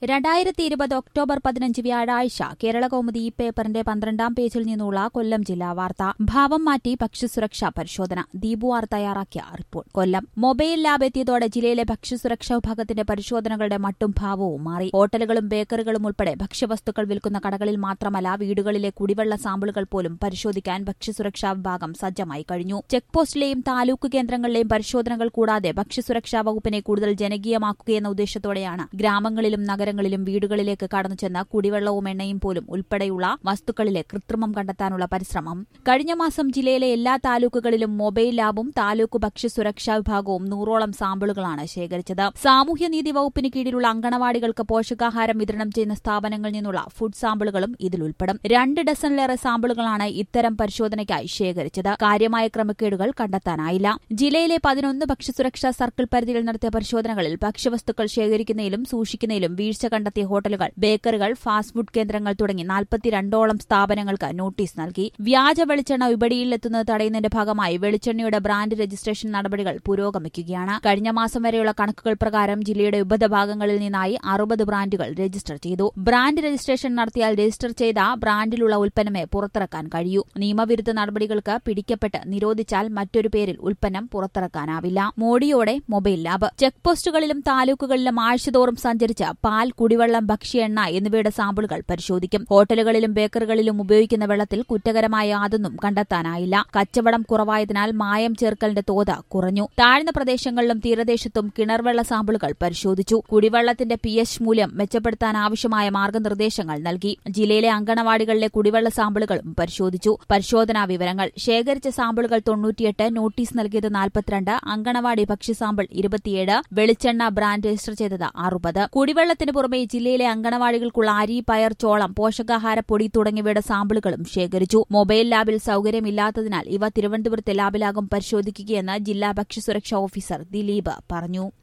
രണ്ടായിരത്തി ഇരുപത് ഒക്ടോബർ പതിനഞ്ച് വ്യാഴാഴ്ച കേരളകൗമുദി ഈ പേപ്പറിന്റെ പന്ത്രണ്ടാം പേജിൽ നിന്നുള്ള കൊല്ലം ജില്ലാ വാർത്ത ഭാവം മാറ്റി ഭക്ഷ്യസുരക്ഷാ പരിശോധന ദീപു ആർ തയ്യാറാക്കിയ റിപ്പോർട്ട് കൊല്ലം മൊബൈൽ ലാബ് എത്തിയതോടെ ജില്ലയിലെ ഭക്ഷ്യസുരക്ഷാ വിഭാഗത്തിന്റെ പരിശോധനകളുടെ മട്ടും ഭാവവും മാറി ഹോട്ടലുകളും ബേക്കറികളും ഉൾപ്പെടെ ഭക്ഷ്യവസ്തുക്കൾ വിൽക്കുന്ന കടകളിൽ മാത്രമല്ല വീടുകളിലെ കുടിവെള്ള സാമ്പിളുകൾ പോലും പരിശോധിക്കാൻ ഭക്ഷ്യസുരക്ഷാ വിഭാഗം സജ്ജമായി കഴിഞ്ഞു ചെക്ക് പോസ്റ്റിലെയും താലൂക്ക് കേന്ദ്രങ്ങളിലെയും പരിശോധനകൾ കൂടാതെ ഭക്ഷ്യസുരക്ഷാ വകുപ്പിനെ കൂടുതൽ ജനകീയമാക്കുകയെന്ന ഉദ്ദേശത്തോടെയാണ് ഗ്രാമങ്ങളിലും നഗരങ്ങളിലും വീടുകളിലേക്ക് കടന്നുചെന്ന് കുടിവെള്ളവും എണ്ണയും പോലും ഉൾപ്പെടെയുള്ള വസ്തുക്കളിലെ കൃത്രിമം കണ്ടെത്താനുള്ള പരിശ്രമം കഴിഞ്ഞ മാസം ജില്ലയിലെ എല്ലാ താലൂക്കുകളിലും മൊബൈൽ ലാബും താലൂക്ക് ഭക്ഷ്യസുരക്ഷാ വിഭാഗവും നൂറോളം സാമ്പിളുകളാണ് ശേഖരിച്ചത് സാമൂഹ്യനീതി വകുപ്പിന് കീഴിലുള്ള അങ്കണവാടികൾക്ക് പോഷകാഹാരം വിതരണം ചെയ്യുന്ന സ്ഥാപനങ്ങളിൽ നിന്നുള്ള ഫുഡ് സാമ്പിളുകളും ഇതിൽ ഉൾപ്പെടും രണ്ട് ഡസനിലേറെ സാമ്പിളുകളാണ് ഇത്തരം പരിശോധനയ്ക്കായി ശേഖരിച്ചത് കാര്യമായ ക്രമക്കേടുകൾ കണ്ടെത്താനായില്ല ജില്ലയിലെ പതിനൊന്ന് ഭക്ഷ്യസുരക്ഷാ സർക്കിൾ പരിധിയിൽ നടത്തിയ പരിശോധനകളിൽ ഭക്ഷ്യവസ്തുക്കൾ ശേഖരിക്കുന്നതിലും സൂക്ഷിക്കുന്നതിലും വീഴ്ച കണ്ടെത്തിയ ഹോട്ടലുകൾ ബേക്കറികൾ ഫാസ്റ്റ് ഫുഡ് കേന്ദ്രങ്ങൾ തുടങ്ങി നാൽപ്പത്തിരണ്ടോളം സ്ഥാപനങ്ങൾക്ക് നോട്ടീസ് നൽകി വ്യാജ വെളിച്ചെണ്ണ വിപണിയിലെത്തുന്നത് തടയുന്നതിന്റെ ഭാഗമായി വെളിച്ചെണ്ണയുടെ ബ്രാൻഡ് രജിസ്ട്രേഷൻ നടപടികൾ പുരോഗമിക്കുകയാണ് കഴിഞ്ഞ മാസം വരെയുള്ള കണക്കുകൾ പ്രകാരം ജില്ലയുടെ വിവിധ ഭാഗങ്ങളിൽ നിന്നായി അറുപത് ബ്രാൻഡുകൾ രജിസ്റ്റർ ചെയ്തു ബ്രാൻഡ് രജിസ്ട്രേഷൻ നടത്തിയാൽ രജിസ്റ്റർ ചെയ്ത ബ്രാൻഡിലുള്ള ഉൽപ്പന്നമേ പുറത്തിറക്കാൻ കഴിയൂ നിയമവിരുദ്ധ നടപടികൾക്ക് പിടിക്കപ്പെട്ട് നിരോധിച്ചാൽ മറ്റൊരു പേരിൽ ഉൽപ്പന്നം പുറത്തിറക്കാനാവില്ല മോഡിയോടെ മൊബൈൽ ലാബ് ചെക്ക് പോസ്റ്റുകളിലും താലൂക്കുകളിലും ആഴ്ചതോറും സഞ്ചരിച്ച് പാൽ കുടിവെള്ളം ഭക്ഷ്യ എണ്ണ എന്നിവയുടെ സാമ്പിളുകൾ പരിശോധിക്കും ഹോട്ടലുകളിലും ബേക്കറികളിലും ഉപയോഗിക്കുന്ന വെള്ളത്തിൽ കുറ്റകരമായ യാതൊന്നും കണ്ടെത്താനായില്ല കച്ചവടം കുറവായതിനാൽ മായം ചേർക്കലിന്റെ തോത് കുറഞ്ഞു താഴ്ന്ന പ്രദേശങ്ങളിലും തീരദേശത്തും കിണർവെള്ള സാമ്പിളുകൾ പരിശോധിച്ചു കുടിവെള്ളത്തിന്റെ പി എച്ച് മൂല്യം മെച്ചപ്പെടുത്താൻ ആവശ്യമായ മാർഗനിർദ്ദേശങ്ങൾ നൽകി ജില്ലയിലെ അങ്കണവാടികളിലെ കുടിവെള്ള സാമ്പിളുകളും പരിശോധിച്ചു പരിശോധനാ വിവരങ്ങൾ ശേഖരിച്ച സാമ്പിളുകൾ തൊണ്ണൂറ്റിയെട്ട് നോട്ടീസ് നൽകിയത് നാൽപ്പത്തിരണ്ട് അങ്കണവാടി ഭക്ഷ്യ സാമ്പിൾ ഇരുപത്തിയേഴ് വെളിച്ചെണ്ണ ബ്രാൻഡ് രജിസ്റ്റർ ചെയ്തത് അറുപത് കുടിവെള്ളത്തിന് പുറമെ ജില്ലയിലെ അങ്കണവാടികൾക്കുള്ള അരി പയർ ചോളം പോഷകാഹാര പൊടി തുടങ്ങിയവയുടെ സാമ്പിളുകളും ശേഖരിച്ചു മൊബൈൽ ലാബിൽ സൌകര്യമില്ലാത്തതിനാൽ ഇവ തിരുവനന്തപുരത്തെ ലാബിലാകും പരിശോധിക്കുകയെന്ന് ജില്ലാ ഭക്ഷ്യസുരക്ഷാ ഓഫീസർ ദിലീപ് പറഞ്ഞു